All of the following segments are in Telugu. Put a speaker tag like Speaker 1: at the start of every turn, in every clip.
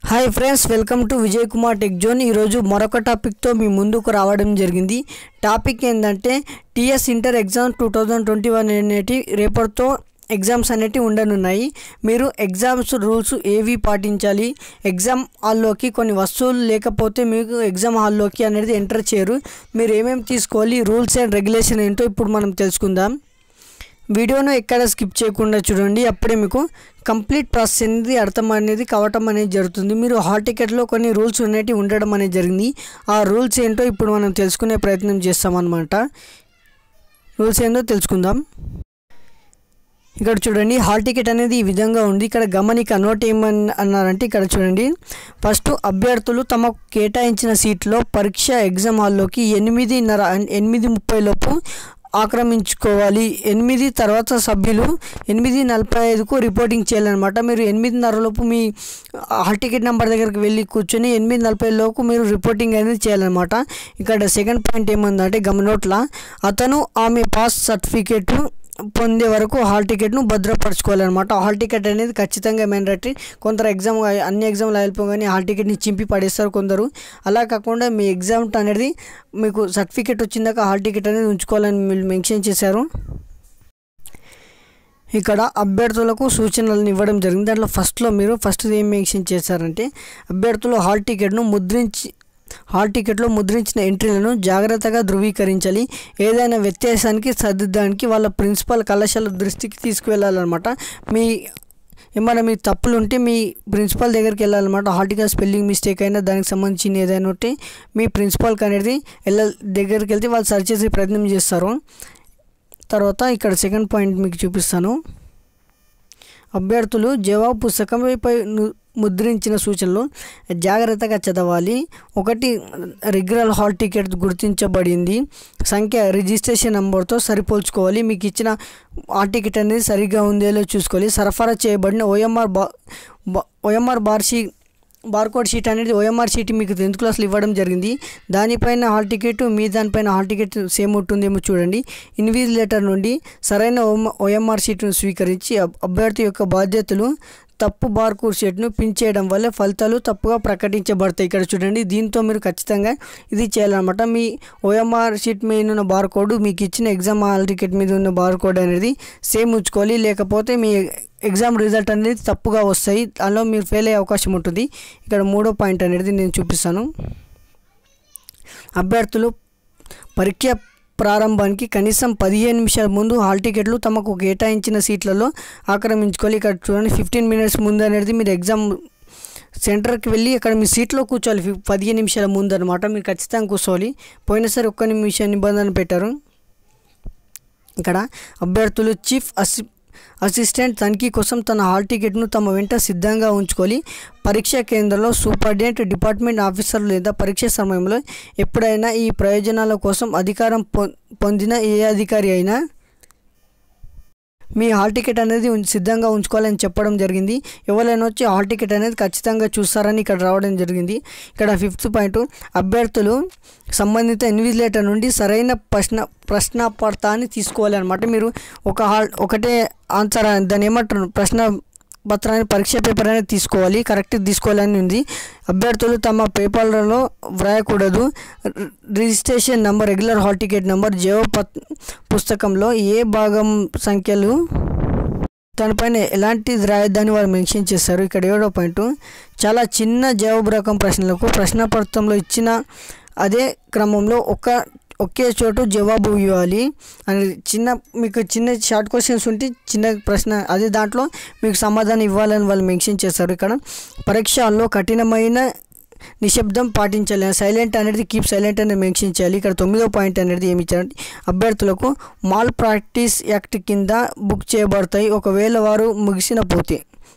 Speaker 1: hi friends welcome to Vijay Kumar tech zone ఈరోజు మరొక టాపిక్తో మీ ముందుకు రావడం జరిగింది టాపిక్ ఏంటంటే TS inter exam two thousand twenty one అనేటి రేపటితో ఎగ్జామ్స్ అనేటివి ఉండనున్నాయి మీరు ఎగ్జామ్స్ రూల్స్ ఏవి పాటించాలి ఎగ్జామ్ హాల్లోకి కొన్ని వస్తువులు లేకపోతే మీకు ఎగ్జామ్ హాల్లోకి అనేది ఎంటర్ చేయరు మీరు ఏమేమి తీసుకోవాలి రూల్స్ అండ్ రెగ్యులేషన్ ఏంటో ఇప్పుడు మనం తెలుసుకుందాం వీడియోను ఎక్కడ స్కిప్ చేయకుండా చూడండి అప్పుడే మీకు కంప్లీట్ ప్రాసెస్ అనేది అర్థం అనేది కావటం అనేది జరుగుతుంది మీరు హాల్ టికెట్లో కొన్ని రూల్స్ అనేవి ఉండడం అనేది జరిగింది ఆ రూల్స్ ఏంటో ఇప్పుడు మనం తెలుసుకునే ప్రయత్నం చేస్తామన్నమాట రూల్స్ ఏంటో తెలుసుకుందాం ఇక్కడ చూడండి హాల్ టికెట్ అనేది ఈ విధంగా ఉంది ఇక్కడ గమనిక నోట్ ఏమని అన్నారంటే ఇక్కడ చూడండి ఫస్ట్ అభ్యర్థులు తమకు కేటాయించిన సీట్లో పరీక్ష ఎగ్జామ్ హాల్లోకి ఎనిమిదిన్నర ఎనిమిది ముప్పై లోపు ఆక్రమించుకోవాలి ఎనిమిది తర్వాత సభ్యులు ఎనిమిది నలభై ఐదుకు రిపోర్టింగ్ చేయాలన్నమాట మీరు ఎనిమిదిన్నర లోపు మీ హాల్ టికెట్ నెంబర్ దగ్గరికి వెళ్ళి కూర్చొని ఎనిమిది నలభై లోపు మీరు రిపోర్టింగ్ అనేది చేయాలన్నమాట ఇక్కడ సెకండ్ పాయింట్ ఏముందంటే గమనోట్ల అతను ఆమె పాస్ సర్టిఫికేట్ పొందే వరకు హాల్ టికెట్ను భద్రపరచుకోవాలన్నమాట హాల్ టికెట్ అనేది ఖచ్చితంగా మ్యాండటరీ కొందరు ఎగ్జామ్ అన్ని ఎగ్జామ్లు అయిపోగానే హాల్ టికెట్ని చింపి పడేస్తారు కొందరు అలా కాకుండా మీ ఎగ్జామ్ అనేది మీకు సర్టిఫికేట్ వచ్చిందాక హాల్ టికెట్ అనేది ఉంచుకోవాలని మీరు మెన్షన్ చేశారు ఇక్కడ అభ్యర్థులకు సూచనలను ఇవ్వడం జరిగింది దాంట్లో ఫస్ట్లో మీరు ఫస్ట్ ఏం మెన్షన్ చేశారంటే అభ్యర్థులు హాల్ టికెట్ను ముద్రించి హాల్ టికెట్లో ముద్రించిన ఎంట్రీలను జాగ్రత్తగా ధృవీకరించాలి ఏదైనా వ్యత్యాసానికి సర్దిద్దడానికి వాళ్ళ ప్రిన్సిపల్ కళాశాల దృష్టికి తీసుకువెళ్ళాలన్నమాట మీ ఏమైనా మీ తప్పులు ఉంటే మీ ప్రిన్సిపల్ దగ్గరికి వెళ్ళాలన్నమాట హాల్ టికెట్ స్పెల్లింగ్ మిస్టేక్ అయినా దానికి సంబంధించిన ఏదైనా ఉంటే మీ ప్రిన్సిపల్కి అనేది వెళ్ళ దగ్గరికి వెళ్తే వాళ్ళు సర్చ్ చేసే ప్రయత్నం చేస్తారు తర్వాత ఇక్కడ సెకండ్ పాయింట్ మీకు చూపిస్తాను అభ్యర్థులు జవాబు పుస్తకంపై ముద్రించిన సూచనలు జాగ్రత్తగా చదవాలి ఒకటి రెగ్యులర్ హాల్ టికెట్ గుర్తించబడింది సంఖ్య రిజిస్ట్రేషన్ నెంబర్తో సరిపోల్చుకోవాలి మీకు ఇచ్చిన హాల్ టికెట్ అనేది సరిగ్గా ఉందేలో చూసుకోవాలి సరఫరా చేయబడిన ఓఎంఆర్ బా ఓఎంఆర్ బార్ షీ బార్కోడ్ షీట్ అనేది ఓఎంఆర్ షీట్ మీకు టెన్త్ క్లాస్లో ఇవ్వడం జరిగింది దానిపైన హాల్ టికెట్ మీ దానిపైన హాల్ టికెట్ సేమ్ ఉంటుందేమో చూడండి ఇన్విజిలేటర్ నుండి సరైన ఓఎంఆర్ షీట్ను స్వీకరించి అభ్యర్థి యొక్క బాధ్యతలు తప్పు బార్కోడ్ షీట్ను పిన్ చేయడం వల్ల ఫలితాలు తప్పుగా ప్రకటించబడతాయి ఇక్కడ చూడండి దీంతో మీరు ఖచ్చితంగా ఇది చేయాలన్నమాట మీ ఓఎంఆర్ షీట్ మీద ఉన్న బార్కోడ్ మీకు ఇచ్చిన ఎగ్జామ్ హాల్ టికెట్ మీద ఉన్న బార్కోడ్ అనేది సేమ్ ఉంచుకోవాలి లేకపోతే మీ ఎగ్జామ్ రిజల్ట్ అనేది తప్పుగా వస్తాయి దానిలో మీరు ఫెయిల్ అయ్యే అవకాశం ఉంటుంది ఇక్కడ మూడో పాయింట్ అనేది నేను చూపిస్తాను అభ్యర్థులు పరీక్ష ప్రారంభానికి కనీసం పదిహేను నిమిషాల ముందు హాల్ టికెట్లు తమకు కేటాయించిన సీట్లలో ఆక్రమించుకోవాలి ఇక్కడ చూడండి ఫిఫ్టీన్ మినిట్స్ ముందు అనేది మీరు ఎగ్జామ్ సెంటర్కి వెళ్ళి అక్కడ మీ సీట్లో కూర్చోవాలి పదిహేను నిమిషాల ముందు అనమాట మీరు ఖచ్చితంగా కూర్చోవాలి పోయినసారి ఒక్క నిమిషం నిబంధన పెట్టారు ఇక్కడ అభ్యర్థులు చీఫ్ అసి అసిస్టెంట్ తనిఖీ కోసం తన హాల్ టికెట్ను తమ వెంట సిద్ధంగా ఉంచుకోవాలి పరీక్షా కేంద్రంలో సూపరింటెండెంట్ డిపార్ట్మెంట్ ఆఫీసర్ లేదా పరీక్ష సమయంలో ఎప్పుడైనా ఈ ప్రయోజనాల కోసం అధికారం పొందిన ఏ అధికారి అయినా మీ హాల్ టికెట్ అనేది సిద్ధంగా ఉంచుకోవాలని చెప్పడం జరిగింది ఎవరైనా వచ్చి హాల్ టికెట్ అనేది ఖచ్చితంగా చూస్తారని ఇక్కడ రావడం జరిగింది ఇక్కడ ఫిఫ్త్ పాయింట్ అభ్యర్థులు సంబంధిత ఇన్విజిలేటర్ నుండి సరైన ప్రశ్న ప్రశ్నపత్రాన్ని తీసుకోవాలి అనమాట మీరు ఒక హాల్ ఒకటే ఆన్సర్ దాన్ని ఏమంటారు ప్రశ్న పత్రాన్ని పరీక్ష పేపర్ అనేది తీసుకోవాలి కరెక్ట్ తీసుకోవాలని ఉంది అభ్యర్థులు తమ పేపర్లలో వ్రాయకూడదు registration number regular hall ticket number జవాబు పత్ పుస్తకంలో ఏ భాగం సంఖ్యలు దానిపైన ఎలాంటిది రాయొద్దని వాళ్ళు మెన్షన్ చేస్తారు ఇక్కడ ఏడో పాయింట్ చాలా చిన్న జవాబు రకం ప్రశ్నలకు ప్రశ్నపత్రంలో ఇచ్చిన అదే క్రమంలో ఒక ఒకే చోటు జవాబు ఇవ్వాలి అని చిన్న మీకు చిన్న షార్ట్ క్వశ్చన్స్ ఉంటే చిన్న ప్రశ్న అదే దాంట్లో మీకు సమాధానం ఇవ్వాలని వాళ్ళు మెన్షన్ చేస్తారు ఇక్కడ పరీక్షల్లో కఠినమైన నిశ్శబ్దం పాటించాలి సైలెంట్ అనేది కీప్ సైలెంట్ అనేది మెన్షన్ చేయాలి ఇక్కడ తొమ్మిదో పాయింట్ అనేది ఏమి ఇచ్చారంటే అభ్యర్థులకు మాల్ ప్రాక్టీస్ యాక్ట్ కింద బుక్ చేయబడతాయి ఒకవేళ వారు ముగిసిన పోతే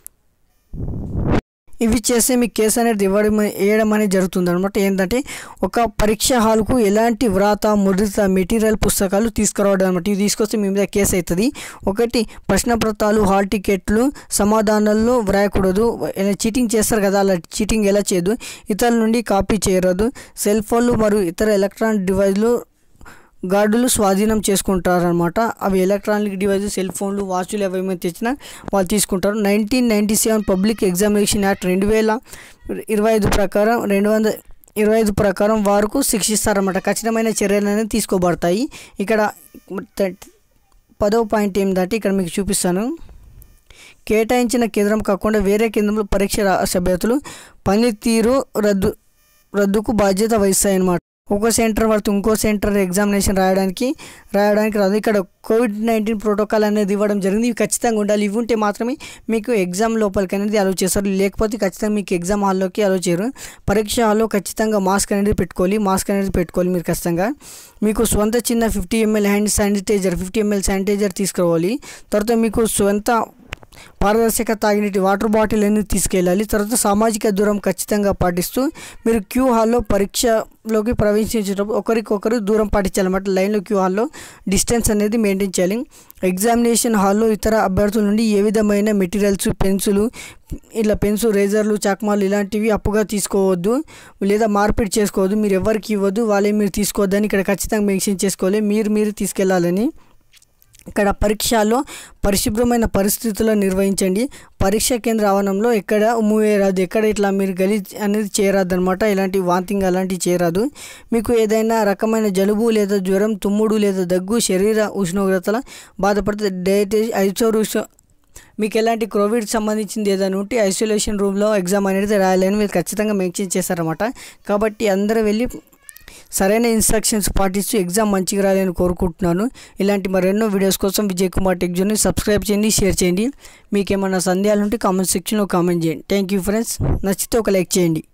Speaker 1: ఇవి చేస్తే మీకు కేసు అనేది ఇవ్వడం వేయడం అనేది జరుగుతుంది అనమాట ఏంటంటే ఒక పరీక్ష హాల్కు ఎలాంటి వ్రాత ముద్రిత మెటీరియల్ పుస్తకాలు తీసుకురావడం అనమాట ఇవి తీసుకొస్తే మీ మీద కేసు అవుతుంది ఒకటి ప్రశ్నపత్రాలు హాల్ టికెట్లు సమాధానాల్లో వ్రాయకూడదు చీటింగ్ చేస్తారు కదా అలా చీటింగ్ ఎలా చేయదు ఇతరుల నుండి కాపీ చేయరాదు సెల్ ఫోన్లు మరియు ఇతర ఎలక్ట్రానిక్ డివైస్లు గార్డులు స్వాధీనం చేసుకుంటారనమాట అవి ఎలక్ట్రానిక్ డివైజెస్ సెల్ ఫోన్లు వాచ్లు ఏమైనా తెచ్చినా వాళ్ళు తీసుకుంటారు nineteen ninety seven public examination act రెండు వేల ఇరవై ఐదు ప్రకారం రెండు వందల ఇరవై ఐదు ప్రకారం వారికి శిక్షిస్తారన్నమాట ఖచ్చితమైన చర్యలు అనేది తీసుకోబడతాయి ఇక్కడ పదవ పాయింట్ ఏంటంటే ఇక్కడ మీకు చూపిస్తాను కేటాయించిన కేంద్రం కాకుండా వేరే కేంద్రంలో పరీక్ష రాసే అభ్యర్థులు పనితీరు రద్దు రద్దుకు బాధ్యత వహిస్తాయన్నమాట ఒక సెంటర్ వాళ్ళతో ఇంకో సెంటర్ ఎగ్జామినేషన్ రాయడానికి రాయడానికి రాదు ఇక్కడ కోవిడ్ నైన్టీన్ ప్రోటోకాల్ అనేది ఇవ్వడం జరిగింది ఇవి ఖచ్చితంగా ఉండాలి ఇవి ఉంటే మాత్రమే మీకు ఎగ్జామ్ లోపలికి అనేది అలో చేస్తారు లేకపోతే ఖచ్చితంగా మీకు ఎగ్జామ్ హాల్లోకి అలో చేయరు పరీక్ష హాల్లో ఖచ్చితంగా మాస్క్ అనేది పెట్టుకోవాలి మాస్క్ అనేది పెట్టుకోవాలి మీరు ఖచ్చితంగా మీకు సొంత చిన్న fifty ML hand sanitiser fifty ML sanitiser తీసుకురావాలి తర్వాత మీకు సొంత పారదర్శక తాగినటి వాటర్ బాటిల్ అనేది తీసుకెళ్ళాలి తర్వాత సామాజిక దూరం ఖచ్చితంగా పాటిస్తూ మీరు క్యూ హాల్లో పరీక్షలోకి ప్రవేశించేటప్పుడు ఒకరికొకరు దూరం పాటించాలన్నమాట లైన్లో క్యూ హాల్లో డిస్టెన్స్ అనేది మెయింటైన్ చేయాలి ఎగ్జామినేషన్ హాల్లో ఇతర అభ్యర్థుల నుండి ఏ విధమైన మెటీరియల్స్ పెన్సులు ఇట్లా పెన్స్ రేజర్లు చక్మాలు ఇలాంటివి అప్పుగా తీసుకోవద్దు లేదా మార్పిడి చేసుకోవద్దు మీరు ఎవరికి ఇవ్వద్దు వాళ్ళే మీరు తీసుకోవద్దని ఇక్కడ ఖచ్చితంగా మెన్షన్ చేసుకోవాలి మీరు మీరు తీసుకెళ్ళాలని ఇక్కడ పరీక్షల్లో పరిశుభ్రమైన పరిస్థితుల్లో నిర్వహించండి పరీక్ష కేంద్ర ఆవరణంలో ఎక్కడ ఉమ్ము వేయరాదు ఎక్కడ ఇట్లా మీరు గలీజ్ అనేది చేయరాదు అనమాట ఇలాంటి వాంతింగ్ అలాంటివి చేయరాదు మీకు ఏదైనా రకమైన జలుబు లేదా జ్వరం తుమ్ముడు లేదా దగ్గు శరీర ఉష్ణోగ్రతల బాధపడితే డైటేజ్ ఐసోరూష మీకు ఎలాంటి కోవిడ్ సంబంధించింది ఏదైనా ఉంటే ఐసోలేషన్ రూమ్లో ఎగ్జామ్ అనేది రాయాలని మీరు ఖచ్చితంగా మెన్షన్ చేశారన్నమాట కాబట్టి అందరూ వెళ్ళి సరైన ఇన్స్ట్రక్షన్స్ పాటిస్తూ ఎగ్జామ్ మంచిగా రాయాలని కోరుకుంటున్నాను ఇలాంటి మరెన్నో వీడియోస్ కోసం విజయ్ కుమార్ టెక్ జోన్ని సబ్స్క్రైబ్ చేయండి షేర్ చేయండి మీకు ఏమైనా సందేహాలు ఉంటే కామెంట్ సెక్షన్లో కామెంట్ చేయండి థ్యాంక్ యూ ఫ్రెండ్స్ నచ్చితే ఒక లైక్ చేయండి